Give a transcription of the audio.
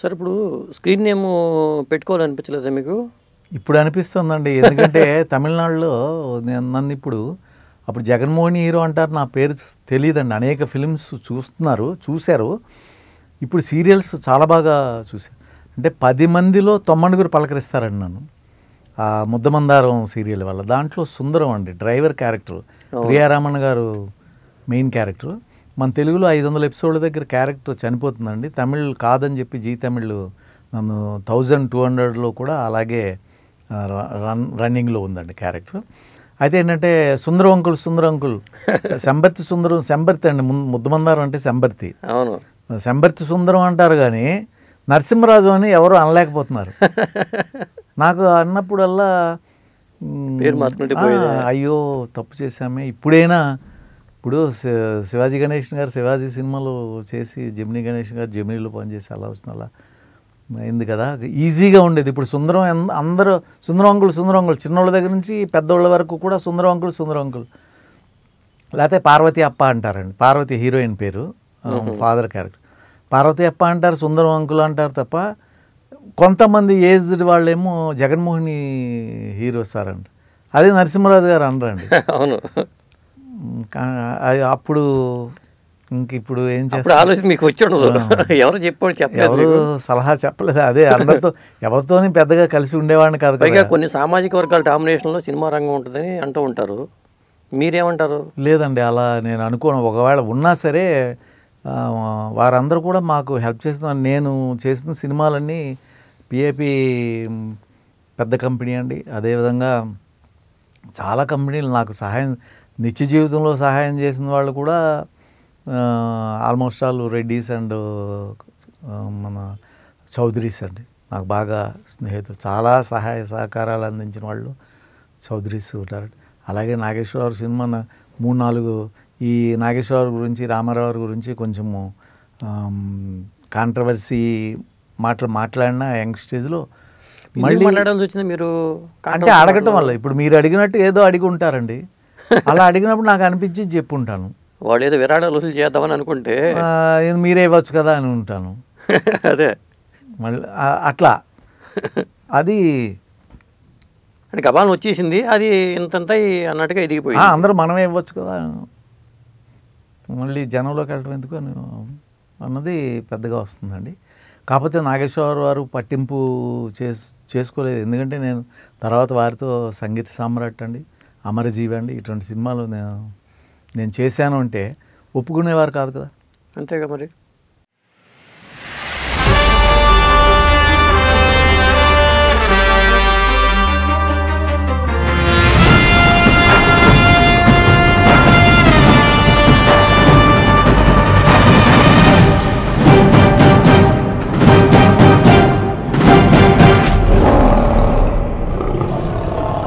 Sir ఇప్పుడు screen name పెట్టుకోవాలనిపించలేదా మీకు ఇప్పుడు అనిపిస్తుందండి ఎందుకంటే తమిళనాడులో నేను నన్ను ఇప్పుడు అప్పుడు జగన్మోహన్ హీరో అంటారు నా పేరు తెలియదండి అనేక ఫిలిమ్స్ చూస్తున్నారు చూశారు ఇప్పుడు సీరియల్స్ చాలా బాగా చూశారు అంటే పది మందిలో తొమ్మిదిగురు పలకరిస్తారండి నన్ను ఆ ముద్దమందారం సీరియల్ వల్ల దాంట్లో సుందరం అండి డ్రైవర్ క్యారెక్టర్ ప్రియారామన్ గారు మెయిన్ క్యారెక్టర్ మన తెలుగులో ఐదు వందల ఎపిసోడ్ల దగ్గర క్యారెక్టర్ చనిపోతుందండి తమిళ్ కాదని చెప్పి జీ తమిళ్ నన్ను థౌజండ్ టూ హండ్రెడ్లో కూడా అలాగే ఆ, ర- రన్ రన్నింగ్లో ఉందండి క్యారెక్టర్ అయితే ఏంటంటే సుందరం అంకుల్ సుందరం అంకుల్ శంబర్తి సుందరం శంబర్తి అండి ముం- ముద్దమందారం అంటే శంబర్తి అవును శంబర్తి సుందరం అంటారు కానీ నరసింహరాజు అని ఎవరు అనలేకపోతున్నారు నాకు అన్నప్పుడల్లా మ్, పేరు మార్చుకుంటే ఆ, అయ్యో తప్పు చేశామే ఇప్పుడైనా ఇప్పుడు శి- శివాజీ గణేష్ గారు శివాజీ సినిమాలో చేసి జమినీ గణేష్ గారు జమినీలో పనిచేసి అలా వస్తుంది అలా అయింది కదా ఈజీగా ఉండేది ఇప్పుడు సుందరం ఎన్- అందరూ సుందరం అంకుల్ సుందరం అంకుల్ చిన్నోళ్ళ దగ్గర నుంచి పెద్దోళ్ళ వరకు కూడా సుందరం అంకుల్ సుందరం అంకుల్ లేకపోతే పార్వతి అప్ప అంటారండి పార్వతి హీరోయిన్ పేరు ఫాదర్ క్యారెక్టర్ పార్వతి అప్ప అంటారు సుందరం అంకుల్ అంటారు తప్ప కొంతమంది ఏజ్డ్ వాళ్ళేమో జగన్మోహిని హీరో సార్ అండి అదే నరసింహరాజు గారు అనరండి అవును కా- అది అప్పుడు ఇంక ఇప్పుడు ఏం అప్పుడు చేస్తారు ఆలోచన మీకు వచ్చి ఉండదు ఎవరు చెప్పాడు చెప్పలేదు ఎవరు మీకు. సలహా చెప్పలేదు అదే అందరితో ఎవరితోని పెద్దగా కలిసి ఉండేవాడిని కాదు పైగా కదా కొన్ని సామాజిక వర్గాల డామినేషన్లో సినిమా రంగం ఉంటుందని అంటూ ఉంటారు మీరేమంటారు లేదండి అలా నేను అనుకోను ఒకవేళ ఉన్నా సరే ఆ, వారందరూ కూడా మాకు హెల్ప్ చేస్తున్నారు నేను చేసిన సినిమాలన్నీ పిఏపి పెద్ద కంపెనీ అండి అదేవిధంగా చాలా కంపెనీలు నాకు సహాయం నిత్య జీవితంలో సహాయం చేసిన వాళ్ళు కూడా ఆల్మోస్ట్ ఆల్ రెడ్డీస్ అండ్ మన చౌదరీస్ అండి నాకు బాగా స్నేహితులు చాలా సహాయ సహకారాలు అందించిన వాళ్ళు చౌదరీస్ ఉంటారు అలాగే నాగేశ్వరరావు సినిమా నా- మూడు నాలుగు ఈ నాగేశ్వరరావు గురించి రామారావు గురించి కొంచెము కాంట్రవర్సీ మాటలు మాట్లాడిన యంగ్ స్టేజ్లో మళ్ళీ మాట్లాడాల్సి వచ్చింది మీరు అంటే అడగటం వల్ల ఇప్పుడు మీరు అడిగినట్టు ఏదో అడిగి ఉంటారండి అలా అడిగినప్పుడు నాకు అనిపించి చెప్పుంటాను వాళ్ళు ఏదో విరాడాలు వసూలు చేద్దామని అనుకుంటే ఆ, ఇది మీరే ఇవ్వచ్చు కదా అని ఉంటాను అదే మళ్ళీ ఆ, అట్లా అది అంటే గబాలను వచ్చేసింది అది ఇంతంత అన్నట్టుగా ఆ, ఎదిగిపోయింది అందరూ మనమే ఇవ్వచ్చు కదా మళ్ళీ జనంలోకి వెళ్ళటం ఎందుకు అని అన్నది పెద్దగా వస్తుందండి కాకపోతే నాగేశ్వరరావు వారు పట్టింపు చేస్ చేసుకోలేదు ఎందుకంటే నేను తర్వాత వారితో సంగీత సామ్రాట్ అండి అమరజీవి అండి ఇటువంటి సినిమాలు నేను నేను చేశాను అంటే ఒప్పుకునేవారు కాదు కదా అంతేగా మరి